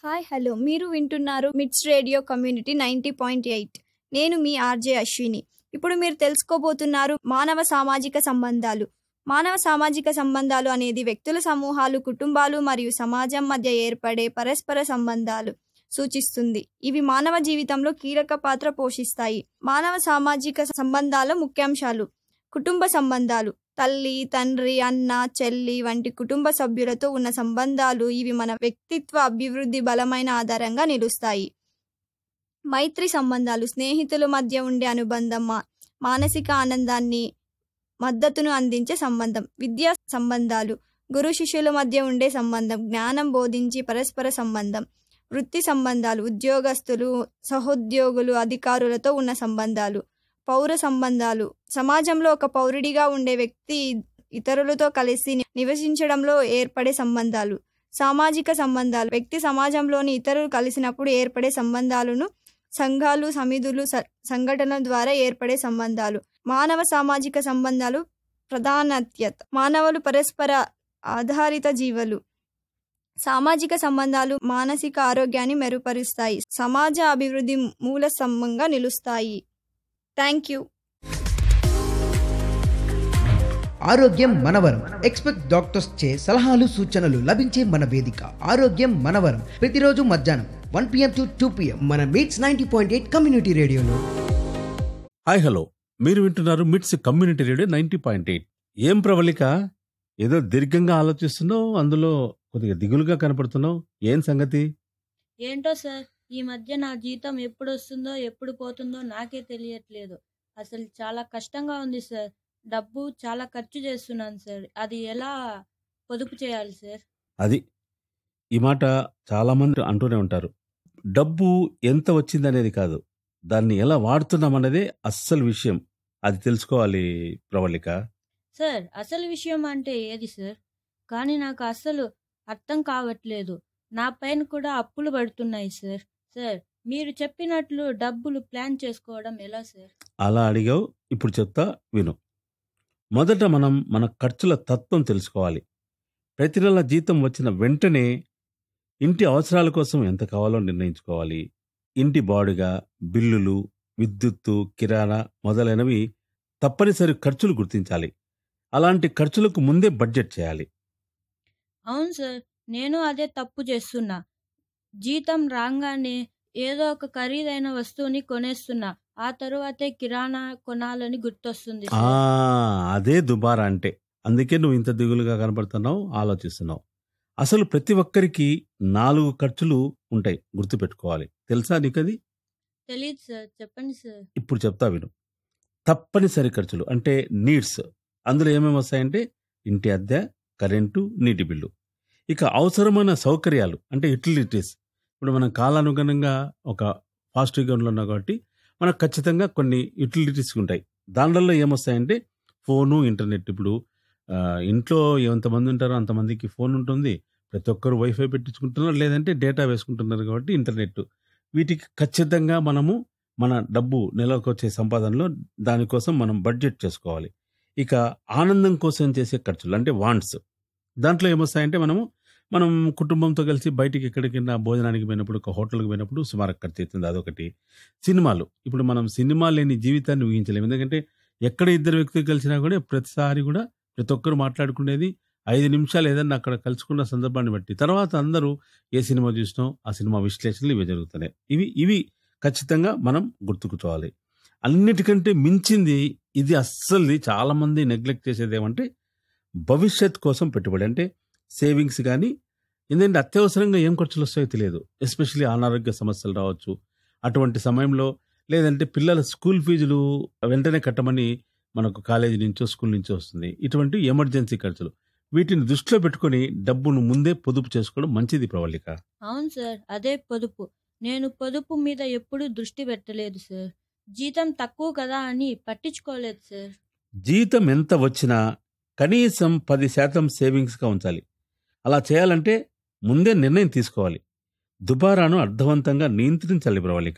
Hi hello మీరు వింటున్నారు MITS radio community ninety point eight నేను మీ ఆర్జే అశ్విని ఇప్పుడు మీరు తెలుసుకోబోతున్నారు మానవ సామాజిక సంబంధాలు మానవ సామాజిక సంబంధాలు అనేది వ్యక్తుల సమూహాలు కుటుంబాలు మరియు సమాజం మధ్య ఏర్పడే పరస్పర సంబంధాలు సూచిస్తుంది ఇవి మానవ జీవితంలో కీలక పాత్ర పోషిస్తాయి మానవ సామాజిక సంబంధాల ముఖ్యాంశాలు కుటుంబ సంబంధాలు తల్లి తండ్రి అన్న చెల్లి వంటి కుటుంబ సభ్యులతో ఉన్న సంబంధాలు ఇవి మన వ్యక్తిత్వ అభివృద్ధి బలమైన ఆధారంగా నిలుస్తాయి మైత్రి సంబంధాలు స్నేహితుల మధ్య ఉండే అనుబంధం మా- మానసిక ఆనందాన్ని మద్దతును అందించే సంబంధం విద్యా సంబంధాలు గురు శిష్యుల మధ్య ఉండే సంబంధం జ్ఞానం బోధించి పరస్పర సంబంధం వృత్తి సంబంధాలు ఉద్యోగస్తులు సహోద్యోగులు అధికారులతో ఉన్న సంబంధాలు పౌర సంబంధాలు సమాజంలో ఒక పౌరుడిగా ఉండే వ్యక్తి ఇతరులతో కలిసి ని- నివసించడంలో ఏర్పడే సంబంధాలు సామాజిక సంబంధాలు వ్యక్తి సమాజంలోని ఇతరులు కలిసినప్పుడు ఏర్పడే సంబంధాలను సంఘాలు సమిధులు స- సంఘటనల ద్వారా ఏర్పడే సంబంధాలు మానవ సామాజిక సంబంధాలు ప్రధానత్యత మానవులు పరస్పర ఆధారిత జీవులు సామాజిక సంబంధాలు మానసిక ఆరోగ్యాన్ని మెరుగుపరుస్తాయి సమాజ అభివృద్ధి మూల స్తంభంగా నిలుస్తాయి థ్యాంక్ యూ ఆరోగ్యం మనవరం ఎక్స్పెక్ట్ డాక్టర్స్ చే సలహాలు సూచనలు లభించే మన వేదిక ఆరోగ్యం మనవరం ప్రతిరోజు మధ్యాహ్నం one PM to two PM మన MITS ninety point eight community రేడియోలో హాయ్ హలో మీరు వింటున్నారు MITS community radio ninety point eight ఏం ప్రవళిక ఏదో దీర్ఘంగా ఆలోచిస్తున్నావు అందులో కొద్దిగా దిగులుగా కనపడుతున్నావు ఏం సంగతి ఏంటో సార్ ఈ మధ్య నా జీతం ఎప్పుడు వస్తుందో ఎప్పుడు పోతుందో నాకే తెలియట్లేదు అసలు చాలా కష్టంగా ఉంది సార్ డబ్బు చాలా ఖర్చు చేస్తున్నాను సార్ అది ఎలా పొదుపు చేయాలి సార్ అది ఈ మాట చాలా మంది అంటూనే ఉంటారు డబ్బు ఎంత వచ్చిందనేది కాదు దాన్ని ఎలా వాడుతున్నామన్నదే అస్సలు విషయం అది తెలుసుకోవాలి ప్రవళిక సార్ అసలు విషయం అంటే ఏది సార్ కానీ నాకు అస్సలు అర్థం కావట్లేదు నా పైన కూడా అప్పులు పడుతున్నాయి సార్ సార్ మీరు చెప్పినట్లు డబ్బులు ప్లాన్ చేసుకోవడం ఎలా సార్ అలా అడిగావు ఇప్పుడు చెప్తా విను మొదట మనం మన ఖర్చుల తత్వం తెలుసుకోవాలి ప్రతి నెల జీతం వచ్చిన వెంటనే ఇంటి అవసరాల కోసం ఎంత కావాలో నిర్ణయించుకోవాలి ఇంటి బాడుగా బిల్లులు విద్యుత్తు కిరాణా మొదలైనవి తప్పనిసరి ఖర్చులు గుర్తించాలి అలాంటి ఖర్చులకు ముందే బడ్జెట్ చేయాలి అవును సార్ నేను అదే తప్పు చేస్తున్నా జీతం రాగానే ఏదో ఒక ఖరీదైన వస్తువుని కొనేస్తున్నా ఆ తరువాతే కిరాణా కొనాలని గుర్తొస్తుంది ఆ సార్. అదే దుబారా అంటే అందుకే నువ్వు ఇంత దిగులుగా కనపడుతున్నావు ఆలోచిస్తున్నావు అసలు ప్రతి ఒక్కరికి నాలుగు ఖర్చులు ఉంటాయి గుర్తుపెట్టుకోవాలి తెలుసా నీకది తెలీదు సార్ చెప్పండి సార్ ఇప్పుడు చెప్తా విను తప్పనిసరి ఖర్చులు అంటే నీడ్స్ అందులో ఏమేమి వస్తాయంటే ఇంటి అద్దె కరెంటు నీటి బిల్లు ఇక అవసరమైన సౌకర్యాలు అంటే యుటిలిటీస్ ఇప్పుడు మనం కాలానుగుణంగా ఒక ఫాస్ట్ యుగంలో ఉన్నాం కాబట్టి మనకు ఖచ్చితంగా కొన్ని యుటిలిటీస్ ఉంటాయి దానిలో ఏమొస్తాయంటే ఫోను ఇంటర్నెట్ ఇప్పుడు ఆ, ఇంట్లో ఎంతమంది ఉంటారో అంతమందికి ఫోన్ ఉంటుంది ప్రతి ఒక్కరు వైఫై పెట్టించుకుంటున్నారు లేదంటే డేటా వేసుకుంటున్నారు కాబట్టి ఇంటర్నెట్ వీటికి ఖచ్చితంగా మనము మన డబ్బు నెలకు వచ్చే సంపాదనలో దానికోసం మనం బడ్జెట్ చేసుకోవాలి ఇక ఆనందం కోసం చేసే ఖర్చులు అంటే వాంట్స్ దాంట్లో ఏమొస్తాయంటే మనము మనం కుటుంబంతో కలిసి బయటికి ఎక్కడికైనా భోజనానికి పోయినప్పుడు ఒక హోటల్కి పోయినప్పుడు సుమారు ఖర్చు అవుతుంది అదొకటి సినిమాలు ఇప్పుడు మనం సినిమా లేని జీవితాన్ని ఊహించలేము ఎందుకంటే ఎక్కడ ఇద్దరు వ్యక్తులు కలిసినా కూడా ప్రతిసారి కూడా ప్రతి ఒక్కరు మాట్లాడుకునేది ఐదు నిమిషాలు ఏదన్నా అక్కడ కలుసుకున్న సందర్భాన్ని బట్టి తర్వాత అందరూ ఏ సినిమా చూసినాం ఆ సినిమా విశ్లేషణలు ఇవి జరుగుతున్నాయి ఇవి ఇవి ఖచ్చితంగా మనం గుర్తుకుకోవాలి అన్నిటికంటే మించింది ఇది అస్సలు చాలా మంది నెగ్లెక్ట్ చేసేది ఏమంటే భవిష్యత్ కోసం పెట్టుబడి అంటే సేవింగ్స్ కానీ ఎందుకంటే అత్యవసరంగా ఏం ఖర్చులు వస్తాయో తెలియదు ఎస్పెషల్లీ అనారోగ్య సమస్యలు రావచ్చు అటువంటి సమయంలో లేదంటే పిల్లల స్కూల్ ఫీజులు వెంటనే కట్టమని మనకు కాలేజీ నుంచో స్కూల్ నుంచో వస్తుంది ఇటువంటి ఎమర్జెన్సీ ఖర్చులు వీటిని దృష్టిలో పెట్టుకొని డబ్బును ముందే పొదుపు చేసుకోవడం మంచిది ప్రవళిక అవును సార్ అదే పొదుపు నేను పొదుపు మీద ఎప్పుడూ దృష్టి పెట్టలేదు సార్ జీతం తక్కువ కదా అని పట్టించుకోలేదు సార్ జీతం ఎంత వచ్చినా కనీసం పది శాతం సేవింగ్స్గా ఉంచాలి అలా చేయాలంటే ముందే నిర్ణయం తీసుకోవాలి దుబారాను అర్థవంతంగా నియంత్రించాలి ప్రవళిక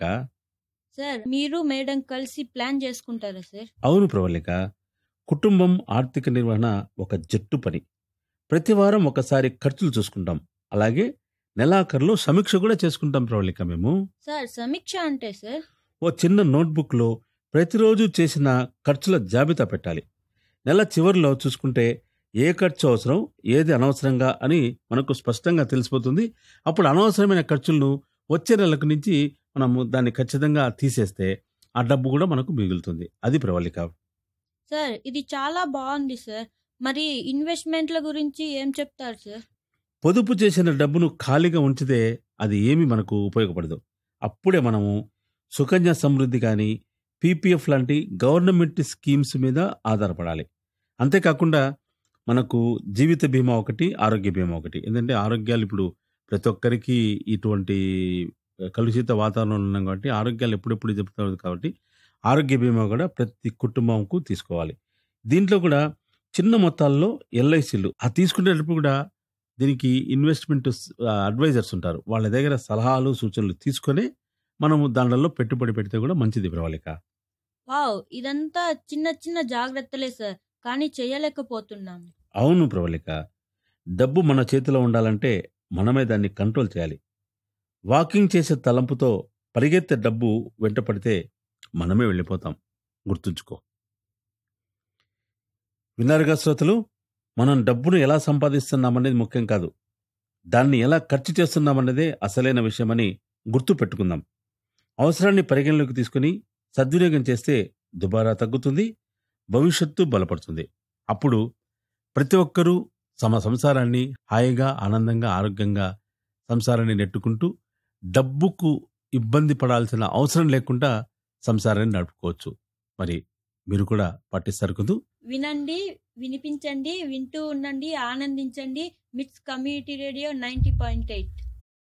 సార్ మీరు మేడం కలిసి ప్లాన్ చేసుకుంటారా సార్ అవును ప్రవళిక కుటుంబం ఆర్థిక నిర్వహణ ఒక జట్టు పని ప్రతి వారం ఒకసారి ఖర్చులు చూసుకుంటాం అలాగే నెలాఖరులో సమీక్ష కూడా చేసుకుంటాం ప్రవళిక మేము సార్ సమీక్ష అంటే సార్ ఓ చిన్న నోట్బుక్లో ప్రతిరోజు చేసిన ఖర్చుల జాబితా పెట్టాలి నెల చివరిలో చూసుకుంటే ఏ ఖర్చు అవసరం ఏది అనవసరంగా అని మనకు స్పష్టంగా తెలిసిపోతుంది అప్పుడు అనవసరమైన ఖర్చులను వచ్చే నెలకు నుంచి మనము దాన్ని ఖచ్చితంగా తీసేస్తే ఆ డబ్బు కూడా మనకు మిగులుతుంది అది ప్రవళిక సార్ ఇది చాలా బాగుంది సార్ మరి ఇన్వెస్ట్మెంట్ల గురించి ఏం చెప్తారు సార్ పొదుపు చేసిన డబ్బును ఖాళీగా ఉంచితే అది ఏమి మనకు ఉపయోగపడదు అప్పుడే మనము సుకన్య సమృద్ధి కానీ పీపీఎఫ్ లాంటి గవర్నమెంట్ స్కీమ్స్ మీద ఆధారపడాలి అంతేకాకుండా మనకు జీవిత బీమా ఒకటి ఆరోగ్య బీమా ఒకటి ఎందుకంటే ఆరోగ్యాలు ఇప్పుడు ప్రతి ఒక్కరికి ఇటువంటి కలుషిత వాతావరణంలో ఉన్నాం కాబట్టి ఆరోగ్యాలు ఎప్పుడెప్పుడు చెప్తారు కాబట్టి ఆరోగ్య బీమా కూడా ప్రతి కుటుంబంకు తీసుకోవాలి దీంట్లో కూడా చిన్న మొత్తాల్లో ఎల్ఐసీలు ఆ తీసుకునేటప్పుడు కూడా దీనికి ఇన్వెస్ట్మెంట్ అడ్వైజర్స్ ఉంటారు వాళ్ళ దగ్గర సలహాలు సూచనలు తీసుకొని మనము దాంట్లో పెట్టుబడి పెడితే కూడా మంచిది ప్రవళిక వావ్ ఇదంతా చిన్న చిన్న జాగ్రత్తలే సార్ కానీ చేయలేకపోతున్నాం అవును ప్రవళిక డబ్బు మన చేతిలో ఉండాలంటే మనమే దాన్ని కంట్రోల్ చేయాలి వాకింగ్ చేసే తలంపుతో పరిగెత్తే డబ్బు వెంట పడితే మనమే వెళ్ళిపోతాం గుర్తుంచుకో విన్నారుగా శ్రోతలు మనం డబ్బును ఎలా సంపాదిస్తున్నామనేది ముఖ్యం కాదు దాన్ని ఎలా ఖర్చు చేస్తున్నామన్నదే అసలైన విషయమని గుర్తు పెట్టుకుందాం అవసరాన్ని పరిగణలోకి తీసుకుని సద్వినియోగం చేస్తే దుబారా తగ్గుతుంది భవిష్యత్తు బలపడుతుంది అప్పుడు ప్రతి ఒక్కరూ తమ సంసారాన్ని హాయిగా ఆనందంగా ఆరోగ్యంగా సంసారాన్ని నెట్టుకుంటూ డబ్బుకు ఇబ్బంది పడాల్సిన అవసరం లేకుండా సంసారాన్ని నడుపుకోవచ్చు మరి మీరు కూడా పాటిస్తారు కదూ వినండి వినిపించండి వింటూ ఉండండి ఆనందించండి MITS community radio ninety point eight